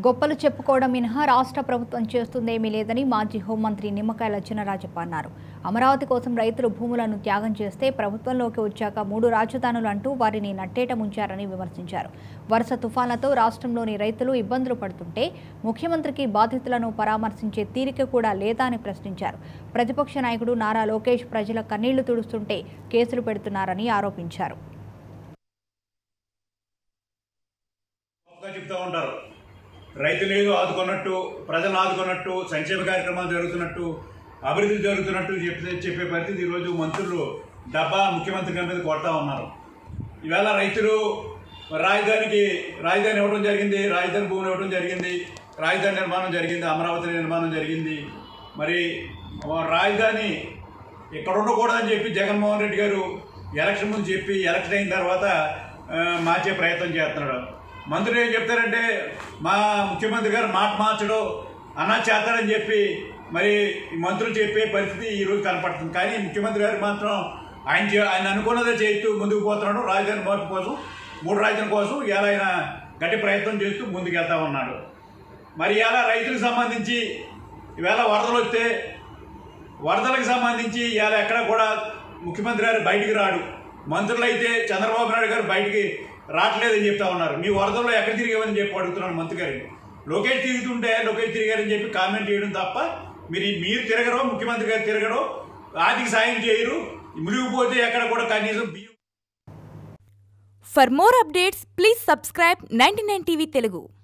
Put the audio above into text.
గొప్పలు చెప్పుకోవడం మినహా రాష్ట్ర ప్రభుత్వం చేస్తుందేమీ లేదని మాజీ హోంమంత్రి నిమ్మకాయల చినరాజప్ప అన్నారు అమరావతి కోసం రైతులు భూములను త్యాగం చేస్తే ప్రభుత్వంలోకి వచ్చాక మూడు రాజధానులు అంటూ వారిని నట్టేట ముంచారని విమర్శించారు వరుస తుఫాన్లతో రాష్ట్రంలోని రైతులు ఇబ్బందులు పడుతుంటే ముఖ్యమంత్రికి బాధితులను పరామర్శించే తీరిక కూడా లేదా అని ప్రశ్నించారు ప్రతిపక్ష నాయకుడు నారా లోకేష్ ప్రజల కన్నీళ్లు తుడుస్తుంటే కేసులు పెడుతున్నారని ఆరోపించారు గొప్పగా చెప్తూ ఉంటారు రైతులు ఏదో ఆదుకున్నట్టు ప్రజలను ఆదుకున్నట్టు సంక్షేమ కార్యక్రమాలు జరుగుతున్నట్టు అభివృద్ధి జరుగుతున్నట్టు చెప్పే చెప్పే పరిస్థితి ఈరోజు మంత్రులు డబ్బా ముఖ్యమంత్రి గారి మీద కొడతా ఉన్నారు ఈవేళ రైతులు రాజధానికి రాజధాని ఇవ్వడం జరిగింది రాజధాని భూములు ఇవ్వడం జరిగింది రాజధాని నిర్మాణం జరిగింది అమరావతి నిర్మాణం జరిగింది మరి ఆ రాజధాని ఇక్కడ ఉండకూడదని చెప్పి జగన్మోహన్ రెడ్డి గారు ఎలక్షన్ ముందు చెప్పి ఎలక్షన్ అయిన తర్వాత ఆ, మార్చే ప్రయత్నం చేస్తున్నాడు మంత్రులు ఏం చెప్తారంటే మా ముఖ్యమంత్రి గారు మాట మార్చడం అన్నా చేస్తాడని చెప్పి మరి ఈ మంత్రులు చెప్పే పరిస్థితి ఈరోజు కనపడుతుంది కానీ ముఖ్యమంత్రి గారు మాత్రం ఆయన చే- ఆయన అనుకున్నదే చేస్తూ ముందుకు పోతున్నాడు రాజధాని మార్పు కోసం మూడు రాజధాని కోసం ఇలా ఆయన గట్టి ప్రయత్నం చేస్తూ ముందుకు వెళ్తా ఉన్నాడు మరి ఇలా రైతులకు సంబంధించి ఈవేళ వరదలు వస్తే వరదలకు సంబంధించి ఇవాళ ఎక్కడ కూడా ముఖ్యమంత్రి గారు బయటికి రాడు మంత్రులు అయితే చంద్రబాబు నాయుడు గారు బయటికి రావట్లేదని చెప్తా ఉన్నారు మీ వరదల్లో ఎక్కడ తిరిగామని చెప్పి అడుగుతున్నాను మంత్రి గారిని లోకేష్ తిరుగుతుంటే లోకేష్ తిరిగారని చెప్పి కామెంట్ చేయడం తప్ప మీరు మీరు తిరగరు ముఖ్యమంత్రి గారు తిరగరు ఆర్థిక సాయం చేయరు మునిగిపోతే ఎక్కడ కూడా కనీసం బియ్యం For more updates, please subscribe 99 TV Telugu.